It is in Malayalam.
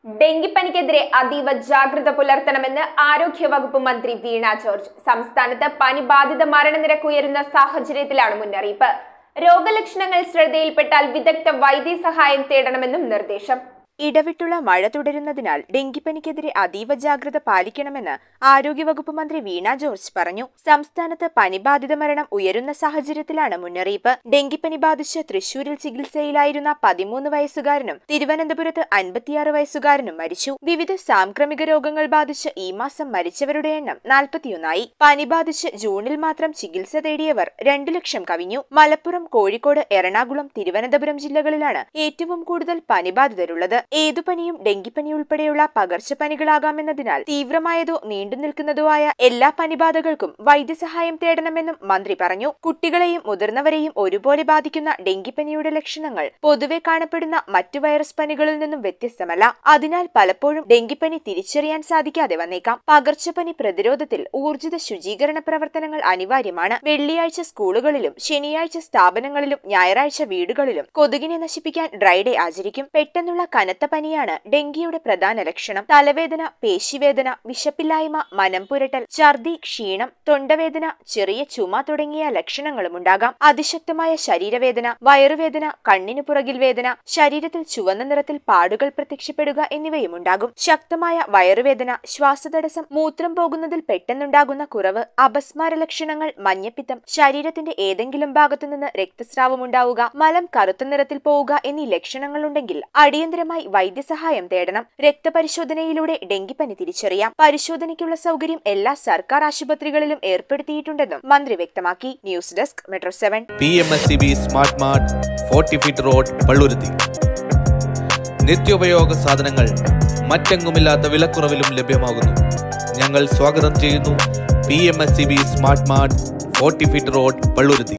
ഡെങ്കിപ്പനിക്കെതിരെ അതീവ ജാഗ്രത പുലർത്തണമെന്ന് ആരോഗ്യവകുപ്പ് മന്ത്രി വീണ ജോർജ് സംസ്ഥാനത്ത് പനി ബാധിത മരണനിരക്ക് ഉയരുന്ന സാഹചര്യത്തിലാണ് മുന്നറിയിപ്പ് രോഗലക്ഷണങ്ങൾ ശ്രദ്ധയിൽപ്പെട്ടാൽ വിദഗ്ധ വൈദ്യസഹായം തേടണമെന്നും നിർദ്ദേശം ഇടവിട്ടുള്ള മഴ തുടരുന്നതിനാൽ ഡെങ്കിപ്പനിക്കെതിരെ അതീവ ജാഗ്രത പാലിക്കണമെന്ന് ആരോഗ്യവകുപ്പ് മന്ത്രി വീണ ജോർജ് പറഞ്ഞു സംസ്ഥാനത്ത് പനിബാധിത മരണം ഉയരുന്ന സാഹചര്യത്തിലാണ് മുന്നറിയിപ്പ് ഡെങ്കിപ്പനി ബാധിച്ച് തൃശൂരിൽ ചികിത്സയിലായിരുന്ന പതിമൂന്ന് വയസ്സുകാരനും തിരുവനന്തപുരത്ത് അൻപത്തിയാറ് വയസ്സുകാരനും മരിച്ചു വിവിധ സാംക്രമിക രോഗങ്ങൾ ബാധിച്ച് ഈ മാസം മരിച്ചവരുടെ എണ്ണം നാൽപ്പത്തിയൊന്നായി പനി ബാധിച്ച് ജൂണിൽ മാത്രം ചികിത്സ തേടിയവർ രണ്ടു ലക്ഷം കവിഞ്ഞു മലപ്പുറം കോഴിക്കോട് എറണാകുളം തിരുവനന്തപുരം ജില്ലകളിലാണ് ഏറ്റവും കൂടുതൽ പനിബാധിതരുള്ളത് ഏതു പനിയും ഡെങ്കിപ്പനി ഉൾപ്പെടെയുള്ള പകർച്ചപ്പനികളാകാമെന്നതിനാൽ തീവ്രമായതോ നീണ്ടു നിൽക്കുന്നതോ ആയ എല്ലാ പനിബാധകൾക്കും വൈദ്യസഹായം തേടണമെന്നും മന്ത്രി പറഞ്ഞു കുട്ടികളെയും മുതിർന്നവരെയും ഒരുപോലെ ബാധിക്കുന്ന ഡെങ്കിപ്പനിയുടെ ലക്ഷണങ്ങൾ പൊതുവെ കാണപ്പെടുന്ന മറ്റു വൈറസ് പനികളിൽ നിന്നും വ്യത്യസ്തമല്ല അതിനാൽ പലപ്പോഴും ഡെങ്കിപ്പനി തിരിച്ചറിയാൻ സാധിക്കാതെ വന്നേക്കാം പകർച്ചപ്പനി പ്രതിരോധത്തിൽ ഊർജിത ശുചീകരണ പ്രവർത്തനങ്ങൾ അനിവാര്യമാണ് വെള്ളിയാഴ്ച സ്കൂളുകളിലും ശനിയാഴ്ച സ്ഥാപനങ്ങളിലും ഞായറാഴ്ച വീടുകളിലും കൊതുകിനെ നശിപ്പിക്കാൻ ഡ്രൈഡേ ആചരിക്കും പെട്ടെന്നുള്ള കനത്ത പനിയാണ് ഡെങ്കിയുടെ പ്രധാന ലക്ഷണം തലവേദന പേശിവേദന വിശപ്പില്ലായ്മ മനം പുരട്ടൽ ഛർദി ക്ഷീണം തൊണ്ടവേദന ചെറിയ ചുമ തുടങ്ങിയ ലക്ഷണങ്ങളും ഉണ്ടാകാം അതിശക്തമായ ശരീരവേദന വയറുവേദന കണ്ണിനു പുറകിൽ വേദന ശരീരത്തിൽ ചുവന്ന നിറത്തിൽ പാടുകൾ പ്രത്യക്ഷപ്പെടുക എന്നിവയും ഉണ്ടാകും ശക്തമായ വയറുവേദന ശ്വാസതടസ്സം മൂത്രം പോകുന്നതിൽ പെട്ടെന്നുണ്ടാകുന്ന കുറവ് അപസ്മാര ലക്ഷണങ്ങൾ മഞ്ഞപ്പിത്തം ശരീരത്തിന്റെ ഏതെങ്കിലും ഭാഗത്തുനിന്ന് രക്തസ്രാവം ഉണ്ടാവുക മലം കറുത്ത നിറത്തിൽ പോവുക എന്നീ ലക്ഷണങ്ങളുണ്ടെങ്കിൽ അടിയന്തരമായി വൈദ്യസഹായം തേടണം രക്തപരിശോധനയിലൂടെ ഡെങ്കിപ്പനി തിരിച്ചറിയാം പരിശോധനയ്ക്കുള്ള സൗകര്യം എല്ലാ സർക്കാർ ആശുപത്രികളിലും ഏർപ്പെടുത്തിയിട്ടുണ്ടെന്നും മന്ത്രി വ്യക്തമാക്കി news desk metro seven P M S C B smart mart forty feet road Palluruthy നിത്യോപയോഗ സാധനങ്ങൾ മറ്റെങ്ങുമില്ലാത്ത വിലക്കുറവിലും ലഭ്യമാകുന്നു ഞങ്ങൾ സ്വാഗതം ചെയ്യുന്നു P M S C B smart mart forty feet road Palluruthy